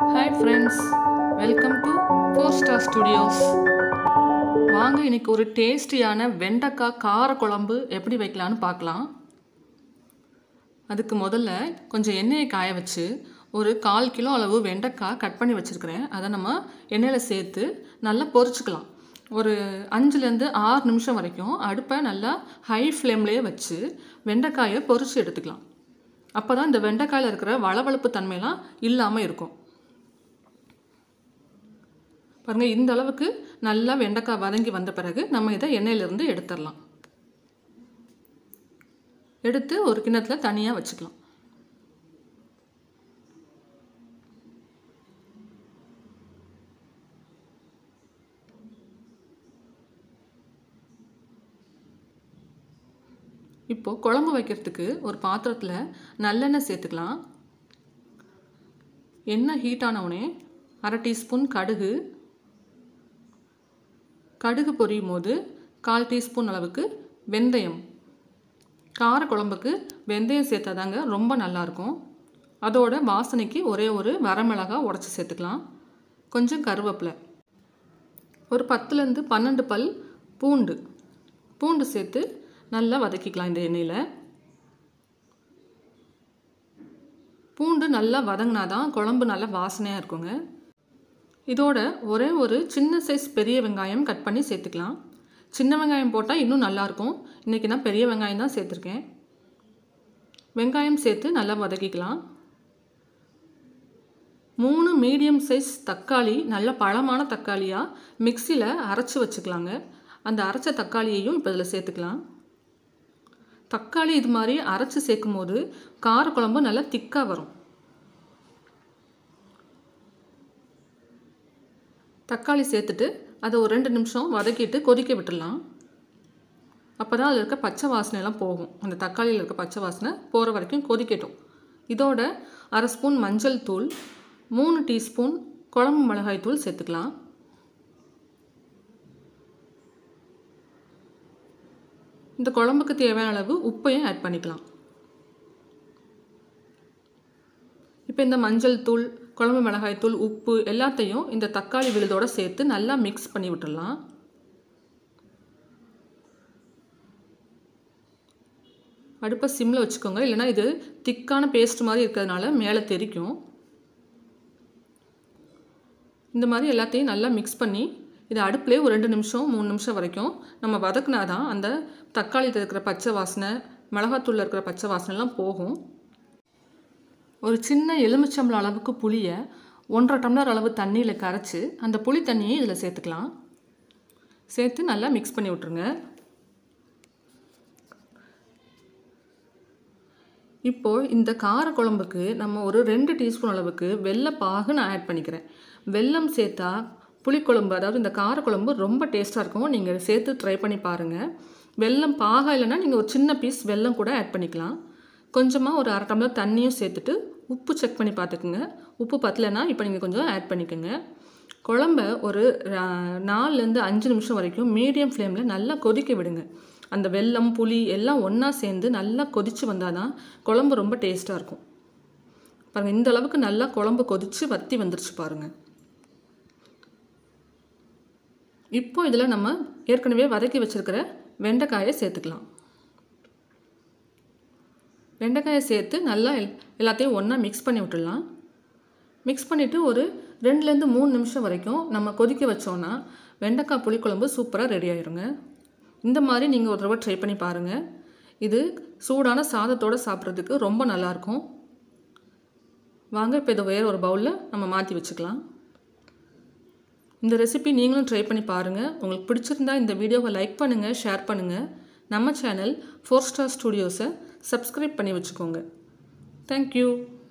hi friends welcome to four star studios வாங்க இன்னைக்கு ஒரு டேஸ்டியான வெண்டைக்காய் கார குழம்பு எப்படி வைக்கலான்னு பார்க்கலாம் அதுக்கு முதல்ல கொஞ்சம் எண்ணெயை காய வச்சு ஒரு கால் கிலோ அளவு வெண்டைக்காய் கட் பண்ணி வச்சுருக்கிறேன் அதை நம்ம எண்ணெயில் சேர்த்து நல்லா பொரிச்சுக்கலாம் ஒரு அஞ்சுலேருந்து ஆறு நிமிஷம் வரைக்கும் அடுப்பை நல்லா ஹை ஃப்ளேம்லேயே வச்சு வெண்டைக்காயை பொரிச்சு எடுத்துக்கலாம் அப்போ தான் இந்த வெண்டைக்காயில் இருக்கிற வளவளப்பு தன்மையெல்லாம் இல்லாமல் இருக்கும் பாருங்கள் இந்த அளவுக்கு நல்லா வெண்டைக்காய் வதங்கி வந்த பிறகு நம்ம இதை எண்ணெயிலிருந்து எடுத்துடலாம் எடுத்து ஒரு கிண்ணத்தில் தனியாக வச்சுக்கலாம் இப்போது குழம்பு வைக்கிறதுக்கு ஒரு பாத்திரத்தில் நல்லெண்ணெய் சேர்த்துக்கலாம் எண்ணெய் ஹீட் ஆனவுடனே அரை டீஸ்பூன் கடுகு கடுகு பொரியும் போது கால் டீஸ்பூன் அளவுக்கு வெந்தயம் கார குழம்புக்கு வெந்தயம் சேர்த்தாதாங்க ரொம்ப நல்லாயிருக்கும் அதோட வாசனைக்கு ஒரே ஒரு வரமிளகா உடச்சி சேர்த்துக்கலாம் கொஞ்சம் கருவேப்பிலை ஒரு பத்துலேருந்து பன்னெண்டு பல் பூண்டு பூண்டு சேர்த்து நல்லா வதக்கிக்கலாம் இந்த எண்ணெயில் பூண்டு நல்லா வதங்கினா தான் குழம்பு நல்லா வாசனையாக இருக்குங்க இதோட ஒரே ஒரு சின்ன சைஸ் பெரிய வெங்காயம் கட் பண்ணி சேர்த்துக்கலாம் சின்ன வெங்காயம் போட்டால் இன்னும் நல்லாயிருக்கும் இன்றைக்கி நான் பெரிய வெங்காயம் தான் சேர்த்துருக்கேன் வெங்காயம் சேர்த்து நல்லா வதக்கிக்கலாம் மூணு மீடியம் சைஸ் தக்காளி நல்ல பழமான தக்காளியாக மிக்சியில் அரைச்சி வச்சுக்கலாங்க அந்த அரைச்ச தக்காளியையும் இப்போ இதில் சேர்த்துக்கலாம் தக்காளி இது மாதிரி அரைச்சி சேர்க்கும் போது காரக்குழம்பு நல்லா திக்காக வரும் தக்காளி சேர்த்துட்டு அதை ஒரு ரெண்டு நிமிஷம் வதக்கிட்டு கொதிக்க விட்டுடலாம் அப்போ தான் அதில் இருக்க பச்சை வாசனையெல்லாம் போகும் அந்த தக்காளியில் இருக்க பச்சை வாசனை போகிற வரைக்கும் கொதிக்கட்டும் இதோட அரை ஸ்பூன் மஞ்சள் தூள் மூணு டீஸ்பூன் குழம்பு மிளகாய் தூள் சேர்த்துக்கலாம் இந்த குழம்புக்கு தேவையான அளவு உப்பையும் ஆட் பண்ணிக்கலாம் இப்போ இந்த மஞ்சள் தூள் குழம்பு மிளகாய் தூள் உப்பு எல்லாத்தையும் இந்த தக்காளி விழுதோடு சேர்த்து நல்லா மிக்ஸ் பண்ணி விட்டுடலாம் அடுப்பை சிம்மில் வச்சுக்கோங்க இல்லைனா இது திக்கான பேஸ்ட் மாதிரி இருக்கிறதுனால மேலே தெரிக்கும் இந்த மாதிரி எல்லாத்தையும் நல்லா மிக்ஸ் பண்ணி இது அடுப்புலேயே ஒரு ரெண்டு நிமிஷம் மூணு நிமிஷம் வரைக்கும் நம்ம வதக்குனா தான் அந்த தக்காளியில் இருக்கிற பச்சை வாசனை மிளகாத்தூளில் இருக்கிற பச்சை வாசனைலாம் போகும் ஒரு சின்ன எலுமிச்சம்பளம் அளவுக்கு புளியை ஒன்றரை டம்ளர் அளவு தண்ணியில் கரைச்சி அந்த புளி தண்ணியை இதில் சேர்த்துக்கலாம் சேர்த்து நல்லா மிக்ஸ் பண்ணி விட்ருங்க இப்போது இந்த கார குழம்புக்கு நம்ம ஒரு ரெண்டு டீஸ்பூன் அளவுக்கு வெள்ளைப்பாகு நான் ஆட் பண்ணிக்கிறேன் வெல்லம் சேர்த்தா புளிக்குழம்பு அதாவது இந்த காரக்குழம்பு ரொம்ப டேஸ்ட்டாக இருக்கும் நீங்கள் சேர்த்து ட்ரை பண்ணி பாருங்கள் வெல்லம் பாகா இல்லைன்னா நீங்கள் ஒரு சின்ன பீஸ் வெல்லம் கூட ஆட் பண்ணிக்கலாம் கொஞ்சமாக ஒரு அரை டம்ளர் தண்ணியும் சேர்த்துட்டு உப்பு செக் பண்ணி பார்த்துக்குங்க உப்பு பத்தலைன்னா இப்போ நீங்கள் கொஞ்சம் ஆட் பண்ணிக்கோங்க குழம்ப ஒரு நாலுலேருந்து அஞ்சு நிமிஷம் வரைக்கும் மீடியம் ஃப்ளேமில் நல்லா கொதிக்க விடுங்க அந்த வெல்லம் புளி எல்லாம் ஒன்றா சேர்ந்து நல்லா கொதித்து வந்தால் தான் குழம்பு ரொம்ப டேஸ்ட்டாக இருக்கும் பாருங்கள் இந்த அளவுக்கு நல்லா குழம்பு கொதித்து வத்தி வந்துருச்சு பாருங்கள் இப்போ இதில் நம்ம ஏற்கனவே வதக்கி வச்சுருக்கிற வெண்டைக்காயை சேர்த்துக்கலாம் வெண்டைக்காயை சேர்த்து நல்லா எல்லாத்தையும் ஒன்றா மிக்ஸ் பண்ணி விட்டுடலாம் மிக்ஸ் பண்ணிவிட்டு ஒரு ரெண்டுலேருந்து மூணு நிமிஷம் வரைக்கும் நம்ம கொதிக்க வச்சோன்னா வெண்டைக்காய் புளிக்குழம்பு சூப்பராக ரெடி ஆயிருங்க இந்த மாதிரி நீங்கள் ஒரு தடவை ட்ரை பண்ணி பாருங்கள் இது சூடான சாதத்தோடு சாப்பிட்றதுக்கு ரொம்ப நல்லாயிருக்கும் வாங்க இப்போ இதை வேறு ஒரு பவுலில் நம்ம மாற்றி வச்சுக்கலாம் இந்த ரெசிபி நீங்களும் ட்ரை பண்ணி பாருங்கள் உங்களுக்கு பிடிச்சிருந்தா இந்த வீடியோவை லைக் பண்ணுங்கள் ஷேர் பண்ணுங்கள் நம்ம சேனல் ஃபோர் ஸ்டார் ஸ்டூடியோஸை சப்ஸ்கிரைப் பண்ணி வச்சுக்கோங்க தேங்க்யூ